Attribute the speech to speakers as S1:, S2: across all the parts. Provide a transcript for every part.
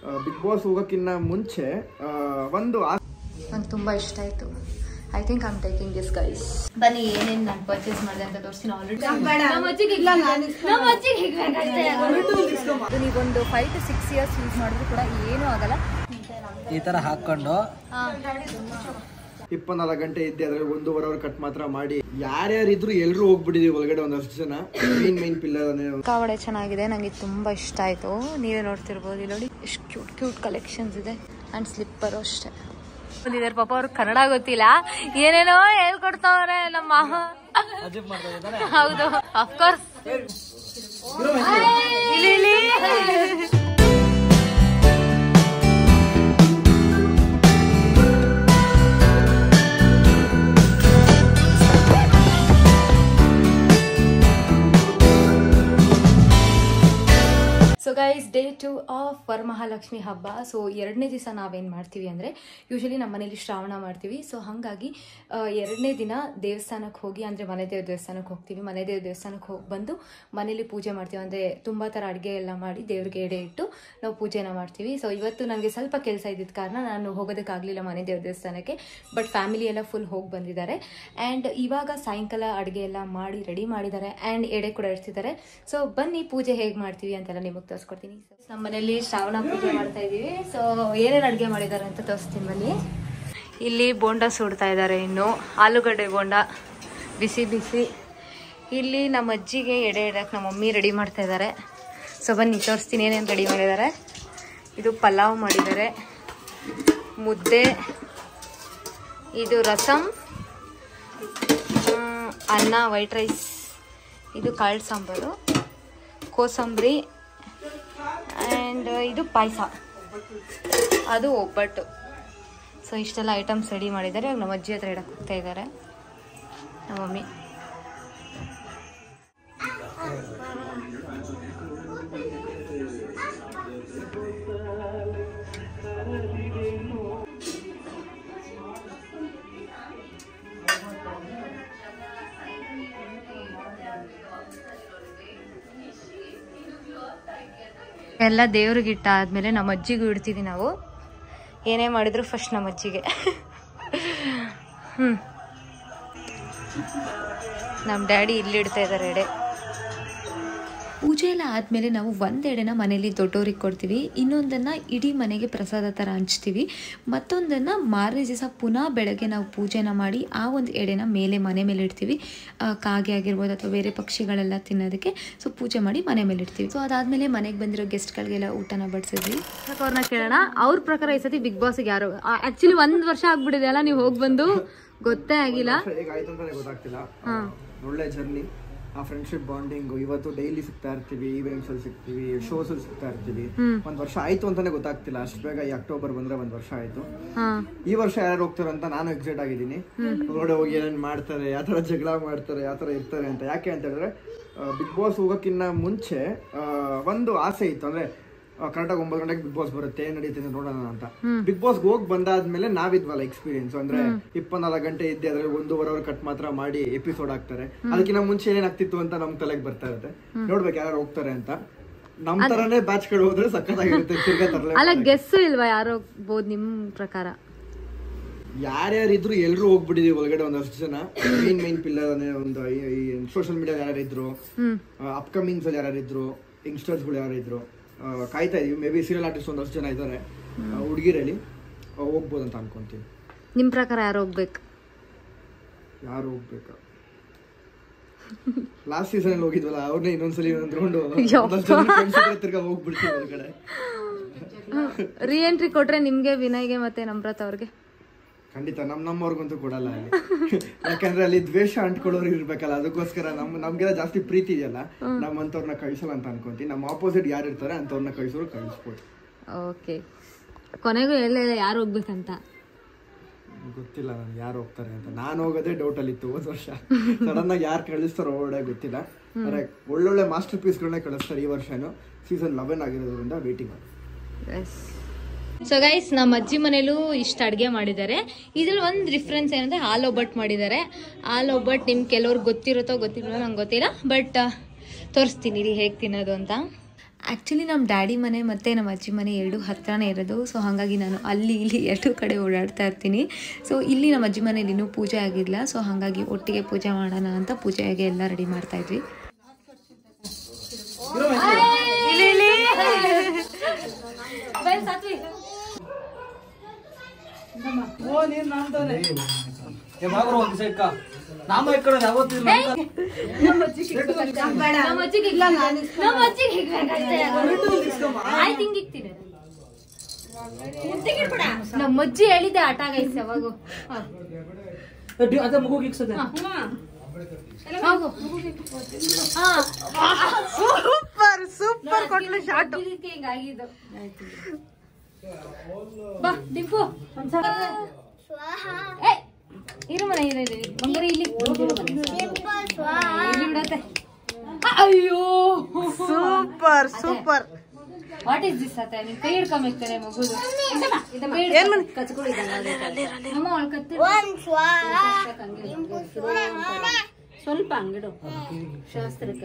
S1: Big boss ಹೋಗೋಕ್ಕಿಂತ ಮುಂಚೆ ಆ, ಒಂದು ಆ-
S2: ನಂಗೆ ತುಂಬ ಇಷ್ಟ ಆಯಿತು I think I'm taking this guys ಬನ್ನಿ ಏನೇನು ನಾನು ಪರ್ಚೇಸ್ ಮಾಡಿದೆ ಅಂತ ತೋರಿಸ್ತೀನಿ ಆಲ್ರೆಡಿ ನೀವೊಂದು five to six years use ಮಾಡಿದ್ರು ಕೂಡ ಏನೂ ಆಗಲ್ಲ
S3: ಈ ತರ ಹಾಕೊಂಡು
S1: ಇಪ್ಪತ್ನಾಲ್ಕು ಗಂಟೆ ಇದ್ದೆ ಅದ್ರಲ್ಲಿ ಒಂದೂವರೆ ಅವರ್ ಕಟ್ ಮಾತ್ರ ಮಾಡಿ ಯಾರ್ಯಾರಿದ್ರು ಎಲ್ರು ಹೋಗ್ಬಿಟ್ಟಿದೀವಿ ಒಳಗಡೆ ಒಂದಷ್ಟು ಜನ ಮೈನ್ ಮೈನ್ ಪಿಲ್ಲರ್
S2: ಕಾವಡೆ ಚೆನ್ನಾಗಿದೆ ನನಗೆ ತುಂಬ ಇಷ್ಟ ಆಯಿತು ನೀವೇ ನೋಡ್ತಿರ್ಬೋದು ಇಲ್ಲಿ ನೋಡಿ ಎಷ್ಟು ಕ್ಯೂಟ್ ಕ್ಯೂಟ್ ಕಲೆಕ್ಷನ್ಸ್ ಇದೆ ಆ್ಯಂಡ್ ಸ್ಲಿಪ್ಪರು ಅಷ್ಟೇ ಬಂದಿದ್ದಾರೆ ಪಾಪ ಅವ್ರಿಗೆ ಕನ್ನಡ ಗೊತ್ತಿಲ್ಲ ಏನೇನೋ ಹೇಳ್ಕೊಡ್ತಾವ್ರೆ ನಮ್ಮ ಮಾವ
S3: ಅಜಿಬ್ ಮಾಡ್ತಾ ಇದ್ದಾರೆ
S2: ಹೌದು ಅಫ್ಕೋರ್ಸ್ ಇಲ್ಲಿ ಇಲ್ಲಿ so guys day two of Varamahalakshmi ಹಬ್ಬ ಸೊ ಎರಡನೇ ದಿವಸ ನಾವೇನು ಮಾಡ್ತೀವಿ ಅಂದರೆ ಯೂಶಲಿ ನಮ್ಮ ಮನೇಲಿ ಶ್ರಾವಣ ಮಾಡ್ತೀವಿ ಸೊ ಹಾಗಾಗಿ ಆ, ಎರಡನೇ ದಿನ ದೇವಸ್ಥಾನಕ್ಕೆ ಹೋಗಿ ಅಂದರೆ ಮನೆ ದೇವ್ರ ದೇವಸ್ಥಾನಕ್ಕೆ ಹೋಗ್ತೀವಿ ಮನೆ ದೇವ್ರ ದೇವಸ್ಥಾನಕ್ಕೆ ಹೋಗಿ ಬಂದು ಮನೇಲಿ ಪೂಜೆ ಮಾಡ್ತೀವಿ ಅಂದರೆ ತುಂಬ ಥರ ಅಡುಗೆ ಎಲ್ಲ ಮಾಡಿ ದೇವ್ರಿಗೆ ಎಡೆ ಇಟ್ಟು ನಾವು ಪೂಜೆನ ಮಾಡ್ತೀವಿ ಸೊ ಇವತ್ತು ನನಗೆ ಸ್ವಲ್ಪ ಕೆಲಸ ಇದ್ದಿದ್ದ ಕಾರಣ ನಾನು ಹೋಗೋದಕ್ಕಾಗಲಿಲ್ಲ ಮನೆ ದೇವ್ರ ದೇವಸ್ಥಾನಕ್ಕೆ ಬಟ್ ಫ್ಯಾಮಿಲಿ ಎಲ್ಲ ಫುಲ್ ಹೋಗಿ ಬಂದಿದ್ದಾರೆ ಆ್ಯಂಡ್ ಇವಾಗ ಸಾಯಂಕಾಲ ಅಡುಗೆ ಎಲ್ಲ ಮಾಡಿ ರೆಡಿ ಮಾಡಿದ್ದಾರೆ ಆ್ಯಂಡ್ ಎಡೆ ಕೂಡ ಇಡ್ತಿದ್ದಾರೆ ಸೊ ಬನ್ನಿ ಪೂಜೆ ಹೇಗೆ ಮಾಡ್ತೀವಿ ಅಂತೆಲ್ಲ ನಿಮಗೆ ತೋರಿಸ್ಕೊಡ್ತೀನಿ ನಮ್ಮ ಮನೇಲಿ ಶ್ರಾವಣ ಪೂಜೆ ಮಾಡ್ತಾ ಇದ್ದೀವಿ ಸೊ ಏನೇನು ಅಡುಗೆ ಮಾಡಿದ್ದಾರೆ ಅಂತ ತೋರಿಸ್ತೀನಿ ಬನ್ನಿ ಇಲ್ಲಿ ಬೋಂಡ ಸುಡ್ತಾ ಇದ್ದಾರೆ ಇನ್ನು ಆಲೂಗಡ್ಡೆ ಬೋಂಡ ಬಿಸಿ ಬಿಸಿ ಇಲ್ಲಿ ನಮ್ಮ ಅಜ್ಜಿಗೆ ಎಡೆ ಇಡಕ್ಕೆ ನಮ್ಮ ಮಮ್ಮಿ ರೆಡಿ ಮಾಡ್ತಾ ಇದ್ದಾರೆ ಸೊ ಬನ್ನಿ ತೋರಿಸ್ತೀನಿ ಏನೇನು ರೆಡಿ ಮಾಡಿದ್ದಾರೆ ಇದು ಪಲಾವ್ ಮಾಡಿದ್ದಾರೆ ಮುದ್ದೆ ಇದು ರಸಮ್ ಹ್ಮ್, ಅನ್ನ ವೈಟ್ ರೈಸ್ ಇದು ಕಾಳು ಸಾಂಬಾರು ಕೋಸಂಬರಿ ಆ್ಯಂಡ್ ಇದು ಪಾಯಸ ಅದು ಒಬ್ಬಟ್ಟು ಸೊ ಇಷ್ಟೆಲ್ಲ ಐಟಮ್ಸ್ ರೆಡಿ ಮಾಡಿದ್ದಾರೆ ಇವಾಗ ನಮ್ಮ ಅಜ್ಜಿ ಹತ್ರ ಇಡಕ್ಕೆ ಹೋಗ್ತಾ ಇದ್ದಾರೆ ನಮ್ಮ ಮಮ್ಮಿ ಎಲ್ಲ ದೇವ್ರಿಗೆ ಇಟ್ಟ ಆದ್ಮೇಲೆ ನಮ್ಮ ಅಜ್ಜಿಗೂ ಇಡ್ತೀವಿ ನಾವು ಏನೇ ಮಾಡಿದ್ರು ಫಸ್ಟ್ ನಮ್ಮ ಅಜ್ಜಿಗೆ ಹ್ಮ್ ನಮ್ಮ ಡ್ಯಾಡಿ ಇಲ್ಲಿ ಇಡ್ತಾ ಇದ್ದಾರೆ ಎಡೆ ಪೂಜೆ ಎಲ್ಲ ಆದಮೇಲೆ ನಾವು ಒಂದೆಡೆನ ಮನೇಲಿ ದೊಡ್ಡವ್ರಿಗೆ ಕೊಡ್ತೀವಿ ಇನ್ನೊಂದನ್ನು ಇಡೀ ಮನೆಗೆ ಪ್ರಸಾದ ಥರ ಹಂಚ್ತೀವಿ ಮತ್ತೊಂದನ್ನು ಮಾರನೇ ದಿವಸ ಪುನಃ ಬೆಳಗ್ಗೆ ನಾವು ಪೂಜೆನ ಮಾಡಿ ಆ ಒಂದು ಎಡೆನ ಮೇಲೆ ಮನೆ ಮೇಲೆ ಇಡ್ತೀವಿ ಆ, ಕಾಗೆ ಆಗಿರ್ಬೋದು ಅಥವಾ ಬೇರೆ ಪಕ್ಷಿಗಳೆಲ್ಲ ತಿನ್ನೋದಕ್ಕೆ ಸೊ ಪೂಜೆ ಮಾಡಿ ಮನೆ ಮೇಲೆ ಇಡ್ತೀವಿ ಸೊ ಅದಾದಮೇಲೆ ಮನೆಗೆ ಬಂದಿರೋ ಗೆಸ್ಟ್ಗಳಿಗೆಲ್ಲ ಊಟನ ಬಡಿಸಿದ್ವಿ ಅವ್ರನ್ನ ಕೇಳೋಣ ಅವ್ರ ಪ್ರಕಾರ ಈ ಸತಿ ಬಿಗ್ ಬಾಸ್ಗೆ ಯಾರು ಆ್ಯಕ್ಚುಲಿ ಒಂದು ವರ್ಷ ಆಗ್ಬಿಟ್ಟಿದೆ ಅಲ್ಲ ನೀವು ಹೋಗಿ ಬಂದು ಗೊತ್ತೇ ಆಗಿಲ್ಲ
S1: ಹೇಗಾಯ್ತು ಅಂತಾನೆ ಗೊತ್ತಾಗ್ತಿಲ್ಲ ಒಳ್ಳೆ ಜರ್ನಿ ಆ ಫ್ರೆಂಡ್ಶಿಪ್ ಬಾಂಡಿಂಗ್ ಇವತ್ತು ಡೈಲಿ ಸಿಗ್ತಾ ಇರ್ತೀವಿ ಈವೆಂಟ್ಸ್ ಅಲ್ಲಿ ಸಿಗ್ತೀವಿ ಶೋಸ್ ಅಲ್ಲಿ ಸಿಗ್ತಾ ಇರ್ತೀವಿ ಒಂದ್ ವರ್ಷ ಆಯ್ತು ಅಂತಾನೆ ಗೊತ್ತಾಗ್ತಿಲ್ಲ ಅಷ್ಟು ಬೇಗ ಈ ಅಕ್ಟೋಬರ್ ಬಂದ್ರೆ ಒಂದ್ ವರ್ಷ ಆಯ್ತು
S2: ಹಾಂ
S1: ಈ ವರ್ಷ ಯಾರು ಹೋಗ್ತಾರೆ ಅಂತ ನಾನು ಎಕ್ಸೈಟ್ ಆಗಿದ್ದೀನಿ ಹೊರಗಡೆ ಹೋಗಿ ಏನೇನ್ ಮಾಡ್ತಾರೆ ಯಾವ ತರ ಜಗಳ ಮಾಡ್ತಾರೆ ಯಾವ ತರ ಇರ್ತಾರೆ ಅಂತ ಯಾಕೆ ಅಂತ ಹೇಳಿದ್ರೆ ಬಿಗ್ ಬಾಸ್ ಹೋಗೋಕ್ಕಿಂತ ಮುಂಚೆ ಆ, ಒಂದು ಆಸೆ ಇತ್ತು ಅಂದ್ರೆ ಕರೆಕ್ಟಾಗಿ ಒಂಬತ್ತು ಗಂಟೆಗೆ ಬಿಗ್ ಬಾಸ್ ಬರುತ್ತೆ ಏನ್ ನಡೀತಿದೆ ನೋಡೋಣ ಅಂತ ಬಿಗ್ ಬಾಸ್ ಹೋಗಿ ಬಂದಾದ್ಮೇಲೆ ನಾವಿದ್ವಲ್ಲ ಎಕ್ಸ್ಪೀರಿಯನ್ಸ್ ಅಂದ್ರೆ ಇಪ್ಪತ್ನಾಲ್ಕು ಗಂಟೆ ಇದ್ದೆ ಅದ್ರಲ್ಲಿ ಒಂದೂವರೆ ಅವರ್ ಕಟ್ ಮಾತ್ರ ಮಾಡಿ ಎಪಿಸೋಡ್ ಹಾಕ್ತಾರೆ ಅದಕ್ಕಿಂತ ಮುಂಚೆ ಏನೇನ್ ಆಗ್ತಿತ್ತು ಅಂತ ನಮ್ ತಲೆಗೆ ಬರ್ತಾ ಇರುತ್ತೆ ನೋಡ್ಬೇಕು ಯಾರು ಹೋಗ್ತಾರೆ ಅಂತ ನಮ್ ತರನೇ ಬ್ಯಾಚ್ ಗಳು ಹೋದ್ರೆ ಸಖತ್ತಾಗಿರುತ್ತೆ ತಿರ್ಗಾ ತರಲೇ
S2: ಅಲ್ಲ ಗೆಸ್ಸು ಇಲ್ವಾ ಯಾರೋ ಹೋಗ್ಬೋದು ನಿಮ್ಮ ಪ್ರಕಾರ
S1: ಯಾರ್ಯಾರಿದ್ರು ಎಲ್ರು ಹೋಗ್ಬಿಟ್ಟಿದೀವಿ ಒಳಗಡೆ ಒಂದಷ್ಟು ಜನ ಮೈನ್ ಮೈನ್ ಪಿಲ್ಲರ್ ಒಂದು ಸೋಷಿಯಲ್ ಮೀಡಿಯಾ ಯಾರ್ಯಾರಿದ್ರು ಅಪ್ಕಮಿಂಗ್ಸ್ ಅಲ್ಲಿ ಯಾರ್ಯಾರಿದ್ರು ಯಂಗ್ಸ್ಟರ್ಸ್ ಗಳು ಯಾರಿದ್ರು ಆ, ಕಾಯ್ತಾ ಇದೀವಿ ಮೇ ಬಿ ಸೀರಿಯಲ್ ಆರ್ಟಿಸ್ಟ್ ಒಂದಷ್ಟು ಜನ ಇದ್ದಾರೆ ಹುಡುಗಿರಲ್ಲಿ ಹೋಗ್ಬೋದು ಅಂತ ಅನ್ಕೊಂತೀವಿ
S2: ನಿಮ್ಮ ಪ್ರಕಾರ ಯಾರು ಹೋಗ್ಬೇಕು
S1: ಯಾರು ಹೋಗ್ಬೇಕಾ ಲಾಸ್ಟ್ ಸೀಸನ್ ಅಲ್ಲಿ ಹೋಗಿದ್ವಲ್ಲ ಅವ್ರನ್ನೇ ಇನ್ನೊಂದ್ಸಲಿ ಇನ್ನೊಂದ್ ರೌಂಡ್ ತಿರ್ಗಾ ಹೋಗ್ಬಿಡ್ತೀವಿ ಒಳಗಡೆ
S2: ರೀ ಎಂಟ್ರಿ ಕೊಟ್ರೆ ನಿಮ್ಗೆ ವಿನಯ್ಗೆ ಮತ್ತೆ ನಮ್ರತ್ ಅವ್ರಿಗೆ
S1: ಖಂಡಿತ ನಮ್ ನಮ್ಮವ್ರಿಗಂತೂ ಕೊಡಲ್ಲ ಅಲ್ಲಿ ಯಾಕಂದ್ರೆ ಅಲ್ಲಿ ದ್ವೇಷ ಅಂಟ್ಕೊಳ್ಳೋರು ಇರ್ಬೇಕಲ್ಲ ಅದಕ್ಕೋಸ್ಕರ ನಮ್ ನಮ್ಗೆಲ್ಲ ಜಾಸ್ತಿ ಪ್ರೀತಿ ಇದೆಯಲ್ಲ ನಮ್ಮಂತವ್ರನ್ನ ಕಳಿಸಲ್ಲ ಅಂತ ಅನ್ಕೊಂತೀನಿ ನಮ್ಮ ಆಪೋಸಿಟ್ ಯಾರು ಇರ್ತಾರೆ ಅಂತವ್ರನ್ನ ಕಳಿಸೋರು ಕಳಿಸ್ಬೋದು
S2: ಓಕೆ ಕೊನೆಗೂ ಹೇಳಿಲ್ಲ ಯಾರು ಹೋಗ್ಬೇಕಂತ
S1: ಗೊತ್ತಿಲ್ಲ ನನ್ಗೆ ಯಾರು ಹೋಗ್ತಾರೆ ಅಂತ ನಾನು ಹೋಗೋದೇ ಡೌಟ್ ಅಲ್ಲಿ ಇತ್ತು ಹೋದ್ ವರ್ಷ ಸಡನ್ ಆಗಿ ಯಾರು ಕಳಿಸ್ತಾರೋ ಹೊರಡೆ ಗೊತ್ತಿಲ್ಲ ಆದ್ರೆ ಒಳ್ಳೊಳ್ಳೆ ಮಾಸ್ಟರ್ ಪೀಸ್ಗಳನ್ನೇ ಕಳಿಸ್ತಾರೆ ಈ ವರ್ಷನು ಸೀಸನ್ ಲೆವೆನ್ ಆಗಿರೋದ್ರಿಂದ ವೇಟಿಂಗ್
S2: ಸೊ ಗೈಸ್ ನಮ್ಮ ಅಜ್ಜಿ ಮನೇಲೂ ಇಷ್ಟು ಅಡುಗೆ ಮಾಡಿದ್ದಾರೆ ಇದ್ರಲ್ಲಿ ಒಂದು ಡಿಫ್ರೆನ್ಸ್ ಏನಂದ್ರೆ ಹಾಲು ಒಬ್ಬಟ್ಟು ಮಾಡಿದ್ದಾರೆ ಹಾಲು ಒಬ್ಬಟ್ಟು ನಿಮ್ಗೆ ಕೆಲವ್ರಿಗೆ ಗೊತ್ತಿರುತ್ತೋ ಗೊತ್ತಿರೋ ನಂಗೆ ಗೊತ್ತಿಲ್ಲ ಬಟ್ ತೋರಿಸ್ತೀನಿ ರೀ ಹೇಗೆ ತಿನ್ನೋದು ಅಂತ ಆ್ಯಕ್ಚುಲಿ ನಮ್ಮ ಡ್ಯಾಡಿ ಮನೆ ಮತ್ತು ನಮ್ಮ ಅಜ್ಜಿ ಮನೆ ಎರಡು ಹತ್ರನೇ ಇರೋದು ಸೊ ಹಾಗಾಗಿ ನಾನು ಅಲ್ಲಿ ಇಲ್ಲಿ ಎರಡು ಕಡೆ ಓಡಾಡ್ತಾ ಇರ್ತೀನಿ ಸೊ ಇಲ್ಲಿ ನಮ್ಮ ಅಜ್ಜಿ ಮನೇಲಿ ಇನ್ನೂ ಪೂಜೆ ಆಗಿಲ್ಲ ಸೊ ಹಾಗಾಗಿ ಒಟ್ಟಿಗೆ ಪೂಜೆ ಮಾಡೋಣ ಅಂತ ಪೂಜೆಗೆ ಎಲ್ಲ ರೆಡಿ ಮಾಡ್ತಾ ಇದ್ವಿ
S3: ಏ ಬಾಗ್ರು ಒಂದು ಸೈಡ್ ಕಾ ನಾಮ ಈ ಕಡೆ ಯಾವತ್ತೂ ಇಲ್ಲ ಅಂತ.
S2: ನಮ್ಮ ಅಜ್ಜಿ ಹೇಳಿದ್ದೆ ಆಟ ಗೈಸ್ ಯಾವಾಗ
S3: ಏ, ಡಿ- ಅದೇ ಮಗು ಇಕ್ಸದೆ
S2: ಸೂಪರ್ ಸೂಪರ್ ಕೊಟ್ಲು ಶಾಟ್ ಬಾ ದಿಂಪು ಏ, ಇರು ಮನೆ ಇರು ಇರು, ಇರು. ಬಂಗಾರ ಇಲ್ಲಿ ಇಲ್ಲಿ ಬಿಡತ್ತೆ ಅಯ್ಯೋ
S4: super super
S2: what is this ಅತ್ತೆ ನಿನ್ ಕೈ ಹಿಡ್ಕೊಂಬೇಕ್ತಾರೆ ಮಗುದು ಅಮ್ಮ ಅವ್ಳ್ ಕತ್ತಿ ಸ್ವಲ್ಪ ಅಂಗಡು ಶಾಸ್ತ್ರಕ್ಕೆ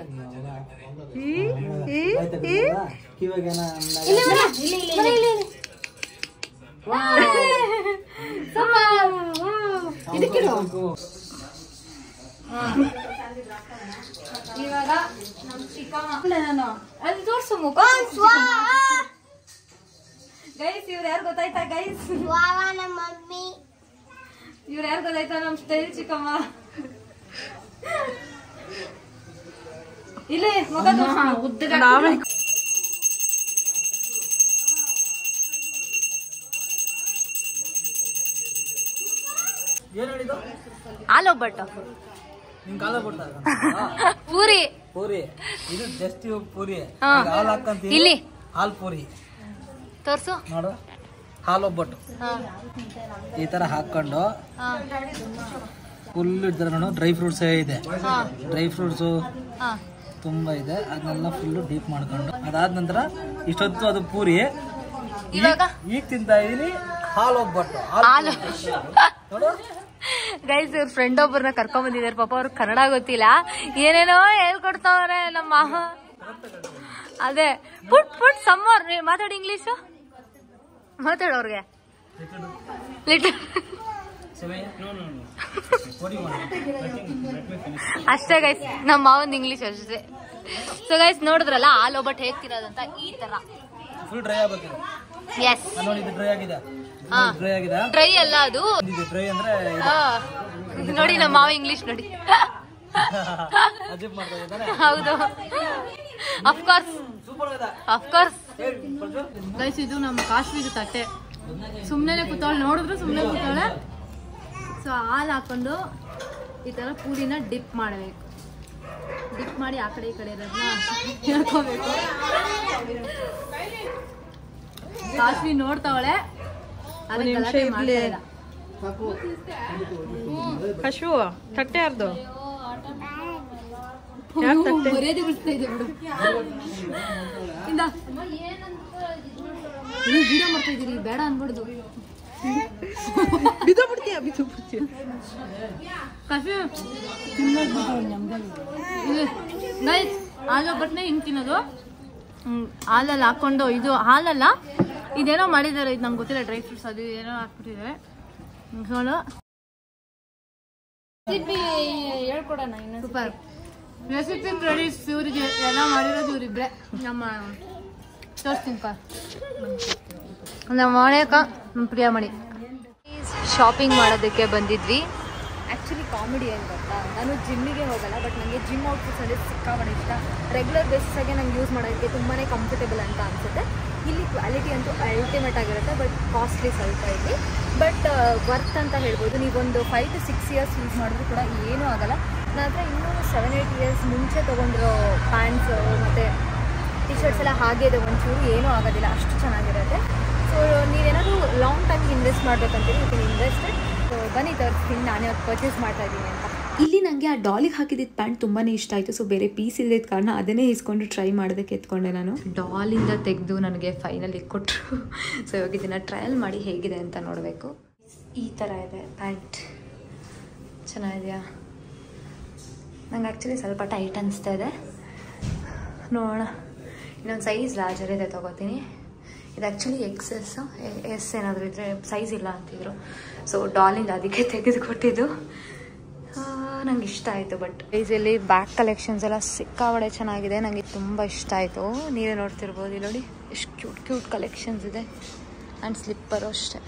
S3: ಕಿವಾಗೇನ
S2: ಇಲ್ಲಿ ಬರ, ಇಲ್ಲಿ, ಇಲ್ಲಿ, ಇಲ್ಲಿ, ಇಲ್ಲಿ. Super. ಇದಕ್ಕಿಡು. ಹಾ. ಇವಾಗ ನಮ್ ಚಿಕ್ಕಮ್ಮ ಅಲ್ಲ ನಾನು ಅಲ್ಲಿ ತೋರ್ಸು ಮುಖ ಗೈಸ್ ಇವ್ರು ಯಾರು ಗೊತ್ತಾಯ್ತಾ ಗೈಸ್ ಇವ್ರು ಯಾರು ಗೊತ್ತಾಯ್ತಾ ನಮ್ ಸ್ಟೈಲ್ ಚಿಕ್ಕಮ್ಮ ಇಲ್ಲಿ ಮುಖ ಉದ್ದ
S3: ಏನ್ ಹೇಳಿದ್ದು
S2: ಹಾಲು ಬಟ್ಟು
S3: ನಿನ್ ಕಾಲ ಬಿಡ್ತಾ
S2: ಪೂರಿ
S3: ಪೂರಿ ಇದು ಜಸ್ಟ್ ಪೂರಿ
S2: ಹಾ.
S3: ಈಗ ಹಾಲು ಹಾಕಂತೀವಿ
S2: ಇಲ್ಲಿ.
S3: ಹಾಲ್ ಪೂರಿ
S2: ತೋರ್ಸು
S3: ನೋಡು ಹಾಲು ಒಬ್ಬಟ್ಟು
S2: ಹಾ
S3: ಈ ತರ ಹಾಕೊಂಡು
S2: ಹಾ
S3: ಫುಲ್ ಇಡ್ತಾರೆ ನೋಡು ಡ್ರೈ ಫ್ರೂಟ್ಸ್ ಇದೆ
S2: ಹಾ
S3: ಡ್ರೈ ಫ್ರೂಟ್ಸು
S2: ಹಾ
S3: ತುಂಬಾ ಇದೆ ಅದನ್ನೆಲ್ಲ ಫುಲ್ಲು ಡೀಪ್ ಮಾಡ್ಕೊಂಡು ಅದಾದ ನಂತರ ಇಷ್ಟೊತ್ತು ಅದು ಪೂರಿ
S2: ಇವಾಗ
S3: ಈಗ ತಿಂತಾ ಇದೀನಿ ಹಾಲು ಒಬ್ಬಟ್ಟು
S2: ಹಾಲು
S3: ನೋಡು
S2: ಗೈಸ್ ಇವ್ರ ಫ್ರೆಂಡ್ ಒಬ್ಬರನ್ನ ಕರ್ಕೊಂಡ್ ಬಂದಿದ್ದಾರೆ ಪಾಪ ಅವ್ರಿಗೆ ಕನ್ನಡ ಗೊತ್ತಿಲ್ಲ ಏನೇನೋ ಹೇಳ್ಕೊಡ್ತಾವ್ರೆ ನಮ್ಮ ಮಾವ ಅದೇ ಪುಟ್ ಪುಟ್ ಸಮ್ಮರ್ ಮಾತಾಡಿ ಇಂಗ್ಲೀಷು ಮಾತಾಡೋರ್ಗೆ ಲಿಟಲ್ ಅಷ್ಟೇ ಗೈಸ್ ನಮ್ಮ ಮಾವಂದ್ ಇಂಗ್ಲೀಷ್ ಅಷ್ಟೇ ಸೊ ಗೈಸ್ ನೋಡಿದ್ರಲ್ಲ ಹಾಲು ಒಬ್ಬಟ್ಟು ಹೇಗ್ ತಿನ್ನೋದಂತ ಈ ತರ
S3: ಫುಲ್ ಡ್ರೈ ಆಗ್ಬೇಕು
S2: ಎಸ್
S3: ನೋಡಿ ಇದು ಡ್ರೈ ಆಗಿದೆ
S2: ಹಾ.
S3: ಡ್ರೈ ಆಗಿದೆ
S2: ಡ್ರೈ ಅಲ್ಲ ಅದು
S3: ಇದು ಡ್ರೈ ಅಂದ್ರೆ
S2: ಆ, ನೋಡಿ ನಮ್ಮ ಮಾವ ಇಂಗ್ಲೀಷ್ ನೋಡಿ
S3: ಅಜಿಬ್ ಮಾಡ್ತಾ ಇದ್ದಾನೆ
S2: ಹೌದು ಅಫ್ಕೋರ್ಸ್
S3: ಸೂಪರ್ ಇದೆ
S2: ಅಫ್ಕೋರ್ಸ್
S3: ಏ, ಪ್ರಜ್ವಲ್,
S2: ಗೈಸ್ ಇದು ನಮ್ಮ ಕಾಶ್ಮೀರಿ ತಟ್ಟೆ ಸುಮ್ಮನೆ ಕೂತಾಳೆ ನೋಡಿದ್ರು ಸುಮ್ಮನೆ ಕೂತಾಳೆ ಸೊ ಹಾಲು ಹಾಕೊಂಡು ಈ ಥರ ಪೂರಿನ ಡಿಪ್ ಮಾಡಬೇಕು ಡಿಪ್ ಮಾಡಿ ಆ ಕಡೆ ಈ ಕಡೆ ಇರೋದನ್ನ ಹೇಳ್ಕೋಬೇಕು ಕಾಶ್ಮೀರಿ ನೋಡ್ತಾವಳೆ ಅದನ್ನ ಗಲಾಟೆ ಮಾಡ್ತಾ ಇಲ್ಲ.
S4: ಹಶು ತಟ್ಟೆ ಯಾರ್ದು
S2: ಮರ್ಯಾದೆ ಬಿಡ್ತಾ ಇದೆ ಬಿಡು ಇಂದ ನೀವು ವಿಡಿಯೋ ಮಾಡ್ತಾ ಇದೀರಿ ಬೇಡ ಅನ್ಬಾರ್ದು
S4: ಬಿದ್ದು ಬಿಡ್ತೀಯ ಬಿದ್ದು ಬಿಡ್ತೀಯ
S2: ಕಾಫಿ ಗೈಸ್ ಹಾಲು ಬಟ್ನೆ ಹಿಂಗೆ ತಿನ್ನೋದು ಹ್ಮ್, ಹಾಲಲ್ಲಿ ಹಾಕೊಂಡು ಇದು ಹಾಲಲ್ಲ ಇದೇನೋ ಮಾಡಿದ್ದಾರೆ ಇದು ನಂಗೆ ಗೊತ್ತಿಲ್ಲ ಡ್ರೈ ಫ್ರೂಟ್ಸ್ ಅದು ಏನೋ ಹಾಕ್ಬಿಟ್ಟಿದ್ದಾರೆ ನೋಡು ಹೇಳ್ಕೊಡೋಣ ಸೂಪರ್ ರೆಸಿಪಿ ಕ್ರೆಡಿಟ್ಸ್ ಇವರಿಗೆ ಎಲ್ಲ ಮಾಡಿರೋದು ಇವರಿಬ್ರೆ ನಮ್ಮ ತೋರಿಸ್ತೀನಿ ಕಾ ನಮ್ಮ ಮನೆಯಕ್ಕ ನಮ್ಮ ಪ್ರಿಯಮಣಿ ಶಾಪಿಂಗ್ ಮಾಡೋದಕ್ಕೆ ಬಂದಿದ್ವಿ ಆ್ಯಕ್ಚುಲಿ ಕಾಮಿಡಿ ಏನು ಗೊತ್ತಾ ನಾನು ಜಿಮ್ಮಿಗೆ ಹೋಗಲ್ಲ ಬಟ್ ನನಗೆ ಜಿಮ್ ಔಟ್ಫಿಟ್ಸ್ ಅಂದರೆ ಸಿಕ್ಕಾಪಟ್ಟೆ ಇಷ್ಟ ರೆಗ್ಯುಲರ್ ಬೇಸಿಸಾಗೆ ನಂಗೆ ಯೂಸ್ ಮಾಡೋದಕ್ಕೆ ತುಂಬಾ ಕಂಫರ್ಟೇಬಲ್ ಅಂತ ಅನಿಸುತ್ತೆ ಇಲ್ಲಿ ಕ್ವಾಲಿಟಿ ಅಂತೂ ಅಲ್ಟಿಮೇಟ್ ಆಗಿರುತ್ತೆ ಬಟ್ ಕಾಸ್ಟ್ಲಿ ಸ್ವಲ್ಪ ಇಲ್ಲಿ ಬಟ್ ವರ್ತ್ ಅಂತ ಹೇಳ್ಬೋದು ನೀವೊಂದು five to six years use ಮಾಡಿದ್ರು ಕೂಡ ಏನೂ ಆಗಲ್ಲ ನನ್ನ ಹತ್ರ ಇನ್ನೂ ಸೆವೆನ್ ಏಯ್ಟ್ ಇಯರ್ಸ್ ಮುಂಚೆ ತೊಗೊಂಡಿರೋ ಪ್ಯಾಂಟ್ಸ್ ಮತ್ತು ಟಿ ಶರ್ಟ್ಸ್ ಎಲ್ಲ ಹಾಗೆ ಇದೆ ಒಂಚೂರು ಏನೂ ಆಗೋದಿಲ್ಲ ಅಷ್ಟು ಚೆನ್ನಾಗಿರುತ್ತೆ ಸೊ ನೀವೇನಾದರೂ ಲಾಂಗ್ ಟೈಮ್ ಇನ್ವೆಸ್ಟ್ ಮಾಡ್ಬೇಕಂತೀರಿ ಯು ಕ್ಯಾನ್ ಇನ್ವೆಸ್ಟೆಡ್ ಸೊ ಬನ್ನಿ ತೋರಿಸ್ತೀನಿ ನಾನೇ ಅದು ಪರ್ಚೇಸ್ ಮಾಡ್ತಾ ಇದ್ದೀನಿ ಅಂತ
S5: ಇಲ್ಲಿ ನನಗೆ ಆ ಡಾಲಿಗೆ ಹಾಕಿದ್ದ ಪ್ಯಾಂಟ್ ತುಂಬಾ ಇಷ್ಟ ಆಯಿತು ಸೊ ಬೇರೆ ಪೀಸ್ ಇಲ್ಲದ ಕಾರಣ ಅದನ್ನೇ ಇಸ್ಕೊಂಡು ಟ್ರೈ ಮಾಡೋದಕ್ಕೆ ಎತ್ಕೊಂಡೆ ನಾನು
S2: ಡಾಲಿಂದ ತೆಗೆದು ನನಗೆ ಫೈನಲಿ ಕೊಟ್ಟರು ಸೊ ಇವಾಗ ಇದನ್ನು ಟ್ರಯಲ್ ಮಾಡಿ ಹೇಗಿದೆ ಅಂತ ನೋಡಬೇಕು ಈ ಥರ ಇದೆ ಪ್ಯಾಂಟ್ ಚೆನ್ನಾಗಿದೆಯಾ ನಂಗೆ ಆ್ಯಕ್ಚುಲಿ ಸ್ವಲ್ಪ ಟೈಟ್ ಅನಿಸ್ತಾ ಇದೆ ನೋಡೋಣ ಇನ್ನೊಂದು ಸೈಜ್ ಲಾರ್ಜರ್ ಇದೆ ತೊಗೋತೀನಿ ಇದು ಆ್ಯಕ್ಚುಲಿ ಎಕ್ಸ್ ಎಸ್ ಎಸ್ ಏನಾದರೂ ಇದ್ದರೆ ಸೈಜ್ ಇಲ್ಲ ಅಂತಿದ್ರು ಸೊ ಡಾಲಿಂದ ಅದಕ್ಕೆ ತೆಗೆದುಕೊಟ್ಟಿದ್ದು ನಂಗೆ ಇಷ್ಟ ಆಯಿತು ಬಟ್ ಇಲ್ಲಿ ಬ್ಯಾಕ್ ಕಲೆಕ್ಷನ್ಸ್ ಎಲ್ಲ ಸಿಕ್ಕಾಬಡೆ ಚೆನ್ನಾಗಿದೆ ನನಗೆ ತುಂಬ ಇಷ್ಟ ಆಯಿತು ನೀವೇ ನೋಡ್ತಿರ್ಬೋದು ಇಲ್ಲಿ ನೋಡಿ ಎಷ್ಟು ಕ್ಯೂಟ್ ಕ್ಯೂಟ್ ಕಲೆಕ್ಷನ್ಸ್ ಇದೆ ಆ್ಯಂಡ್ ಸ್ಲಿಪ್ಪರು ಅಷ್ಟೇ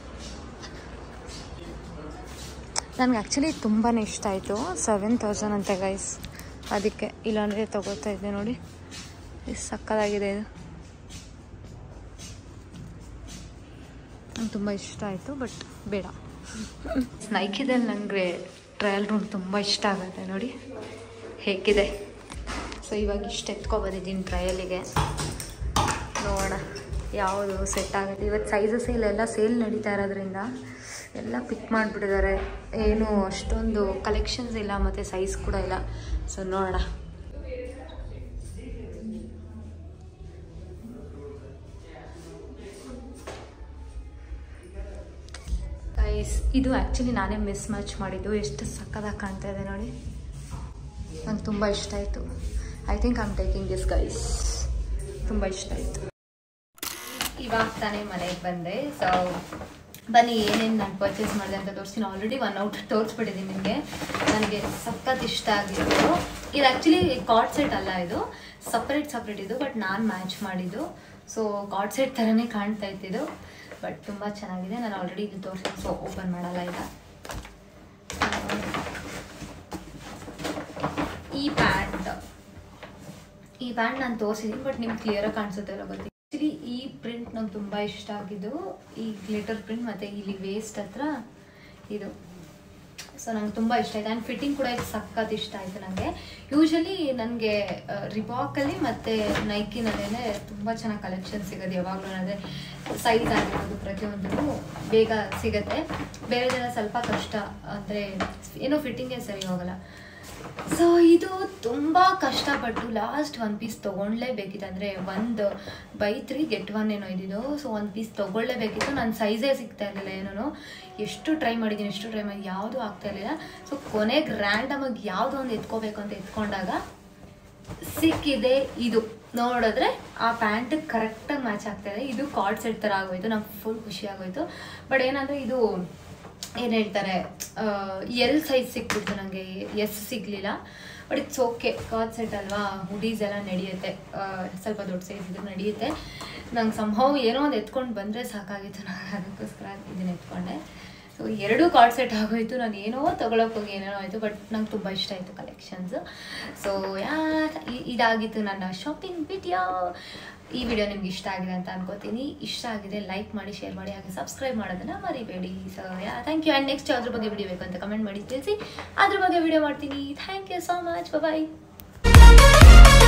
S2: ನನಗೆ ಆ್ಯಕ್ಚುಲಿ ತುಂಬಾ ಇಷ್ಟ ಆಯಿತು ಸೆವೆನ್ ತೌಸಂಡ್ ಅಂತೆ ಗೈಸ್ ಅದಕ್ಕೆ ಇಲ್ಲಾಂದರೆ ತಗೋತಾ ಇದ್ದೆ ನೋಡಿ ಎಷ್ಟು ಸಕ್ಕದಾಗಿದೆ ಇದು ನಂಗೆ ತುಂಬ ಇಷ್ಟ ಆಯಿತು ಬಟ್ ಬೇಡ ನೈಕಿದಲ್ಲಿ ನನಗೆ ಟ್ರಯಲ್ ರೂಮ್ ತುಂಬ ಇಷ್ಟ ಆಗುತ್ತೆ ನೋಡಿ ಹೇಗಿದೆ ಸೊ ಇವಾಗ ಇಷ್ಟು ಎತ್ಕೊ ಬಂದಿದ್ದೀನಿ ಟ್ರಯಲಿಗೆ ನೋಡೋಣ ಯಾವುದು ಸೆಟ್ ಆಗುತ್ತೆ ಇವತ್ತು ಸೈಜಸ್ ಇಲ್ಲೆಲ್ಲ ಸೇಲ್ ನಡೀತಾ ಇರೋದ್ರಿಂದ ಎಲ್ಲ ಪಿಕ್ ಮಾಡಿಬಿಟ್ಟಿದ್ದಾರೆ ಏನು ಅಷ್ಟೊಂದು ಕಲೆಕ್ಷನ್ಸ್ ಇಲ್ಲ ಮತ್ತು ಸೈಜ್ ಕೂಡ ಇಲ್ಲ ಸೊ ನೋಡೋಣ ಗೈಸ್ ಇದು ಆ್ಯಕ್ಚುಲಿ ನಾನೇ ಮಿಸ್ ಮ್ಯಾಚ್ ಮಾಡಿದ್ದು ಎಷ್ಟು ಸಕ್ಕದಾಗಿ ಕಾಣ್ತಾ ಇದೆ ನೋಡಿ ನಂಗೆ ತುಂಬ ಇಷ್ಟ ಆಯಿತು I think I am taking this guys ತುಂಬ ಇಷ್ಟ ಆಯಿತು ಇವಾಗ ತಾನೇ ಮನೆಗೆ ಬಂದೆ ಸೊ ಬನ್ನಿ ಏನೇನು ನಾನು ಪರ್ಚೇಸ್ ಮಾಡಿದೆ ಅಂತ ತೋರಿಸ್ತೀನಿ ಆಲ್ರೆಡಿ ಒನ್ ಔಟ್ ತೋರಿಸ್ಬಿಟ್ಟಿದ್ದೀನಿ ನಿಮಗೆ ನನಗೆ ಸಖತ್ ಇಷ್ಟ ಆಗಿದ್ದು ಇದು ಆ್ಯಕ್ಚುಲಿ ಕಾರ್ಡ್ ಸೆಟ್ ಅಲ್ಲ ಇದು ಸಪ್ರೇಟ್ ಸಪ್ರೇಟ್ ಇದು ಬಟ್ ನಾನು ಮ್ಯಾಚ್ ಮಾಡಿದ್ದು ಸೊ ಕಾರ್ಡ್ ಸೆಟ್ ಥರನೇ ಕಾಣ್ತಾ ಇತ್ತಿದ್ದು ಬಟ್ ತುಂಬ ಚೆನ್ನಾಗಿದೆ ನಾನು ಆಲ್ರೆಡಿ ಇದು ತೋರಿಸಿ ಸೊ ಓಪನ್ ಮಾಡಲ್ಲ ಈಗ ಈ ಪ್ಯಾಂಟ್ ಈ ಪ್ಯಾಂಟ್ ನಾನು ತೋರಿಸಿದ್ದೀನಿ ಬಟ್ ನಿಮ್ಗೆ ಕ್ಲಿಯರಾಗಿ ಕಾಣಿಸುತ್ತೆ ಇಲ್ಲ ಗೊತ್ತಿಲ್ಲ ಆ್ಯಕ್ಚುಲಿ ಈ ಪ್ರಿಂಟ್ ನಂಗೆ ತುಂಬ ಇಷ್ಟ ಆಗಿದ್ದು ಈ ಗ್ಲಿಟರ್ ಪ್ರಿಂಟ್ ಮತ್ತು ಇಲ್ಲಿ ವೇಸ್ಟ್ ಹತ್ರ ಇದು ಸೊ ನಂಗೆ ತುಂಬ ಇಷ್ಟ ಆಯಿತು ಆ್ಯಂಡ್ ಫಿಟ್ಟಿಂಗ್ ಕೂಡ ಇದು ಸಖತ್ ಇಷ್ಟ ಆಯಿತು ನನಗೆ ಯೂಶಲಿ ನನಗೆ ರಿಬಾಕಲ್ಲಿ ಮತ್ತು ನೈಕಿನಲ್ಲೇ ತುಂಬ ಚೆನ್ನಾಗಿ ಕಲೆಕ್ಷನ್ ಸಿಗೋದು ಯಾವಾಗಲೂ ಅಂದರೆ ಸೈಜ್ ಆಗಿರ್ಬೋದು ಪ್ರತಿಯೊಂದು ಬೇಗ ಸಿಗುತ್ತೆ ಬೇರೆ ಜನ ಸ್ವಲ್ಪ ಕಷ್ಟ ಅಂದರೆ ಏನೋ ಫಿಟ್ಟಿಂಗೇ ಸರಿ ಹೋಗಲ್ಲ ಸೊ ಇದು ತುಂಬ ಕಷ್ಟಪಟ್ಟು ಲಾಸ್ಟ್ ಒನ್ ಪೀಸ್ ತೊಗೊಳ್ಲೇಬೇಕಿತ್ತು ಅಂದರೆ ಒಂದು ಬೈ ತ್ರೀ ಗೆಟ್ ಒನ್ ಏನೋ ಇದ್ದಿದ್ದು ಸೊ ಒಂದು ಪೀಸ್ ತೊಗೊಳ್ಳೇಬೇಕಿತ್ತು ನನ್ನ ಸೈಜೇ ಸಿಗ್ತಾ ಇರಲಿಲ್ಲ ಏನೋ ಎಷ್ಟು ಟ್ರೈ ಮಾಡಿದ್ದೀನಿ ಎಷ್ಟು ಟ್ರೈ ಮಾಡಿ ಯಾವುದೂ ಆಗ್ತಾ ಇರಲಿಲ್ಲ ಸೊ ಕೊನೆಗೆ ರ್ಯಾಂಡಮಾಗಿ ಯಾವುದೋ ಒಂದು ಎತ್ಕೋಬೇಕು ಅಂತ ಎತ್ಕೊಂಡಾಗ ಸಿಕ್ಕಿದೆ ಇದು ನೋಡಿದ್ರೆ ಆ ಪ್ಯಾಂಟ್ ಕರೆಕ್ಟಾಗಿ ಮ್ಯಾಚ್ ಆಗ್ತಾ ಇದೆ ಇದು ಕಾರ್ಡ್ ಸೆಟ್ ಥರ ಆಗೋಯ್ತು ನಂಗೆ ಫುಲ್ ಖುಷಿ ಆಗೋಯ್ತು ಬಟ್ ಏನಂದರೆ ಇದು ಏನು ಹೇಳ್ತಾರೆ ಎಲ್ ಸೈಜ್ ಸಿಕ್ಬಿಡ್ತು ನನಗೆ ಎಸ್ ಸಿಗಲಿಲ್ಲ but it's okay card set ಅಲ್ವಾ ಹುಡೀಸ್ ಎಲ್ಲ ನಡೆಯುತ್ತೆ ಆ, ಸ್ವಲ್ಪ ದೊಡ್ಡ ಸೈಜ್ ಇದ್ರೆ ನಡೆಯುತ್ತೆ ನಂಗೆ ಸಂಭವ ಏನೋ ಒಂದು ಎತ್ಕೊಂಡು ಬಂದರೆ ಸಾಕಾಗಿತ್ತು ನಾನು ಅದಕ್ಕೋಸ್ಕರ ಇದನ್ನ ಎತ್ಕೊಂಡೆ ಸೊ ಎರಡೂ ಕಾರ್ಡ್ ಸೆಟ್ ಆಗೋಯ್ತು ನಾನು ಏನೋ ತೊಗೊಳಕ್ಕೆ ಹೋಗಿ ಏನೇನೋ ಆಯಿತು ಬಟ್ ನಂಗೆ ತುಂಬ ಇಷ್ಟ ಆಯಿತು ಕಲೆಕ್ಷನ್ಸು ಸೊ ಯಾ ಇ- ಇದಾಗಿತ್ತು ನನ್ನ ಶಾಪಿಂಗ್ ವಿಡಿಯೋ ಈ ವಿಡಿಯೋ ನಿಮ್ಗೆ ಇಷ್ಟ ಆಗಿದೆ ಅಂತ ಅನ್ಕೋತೀನಿ ಇಷ್ಟ ಆಗಿದೆ ಲೈಕ್ ಮಾಡಿ ಶೇರ್ ಮಾಡಿ ಹಾಗೆ ಸಬ್ಸ್ಕ್ರೈಬ್ ಮಾಡೋದನ್ನ ಮರಿಬೇಡಿ so ya thank you and next ಯಾವ್ದ್ರ ಬಗ್ಗೆ ವಿಡಿಯೋ ಬೇಕು ಅಂತ ಕಮೆಂಟ್ ಮಾಡಿ ತಿಳಿಸಿ ಅದ್ರ ಬಗ್ಗೆ ವಿಡಿಯೋ ಮಾಡ್ತೀನಿ thank you so much bye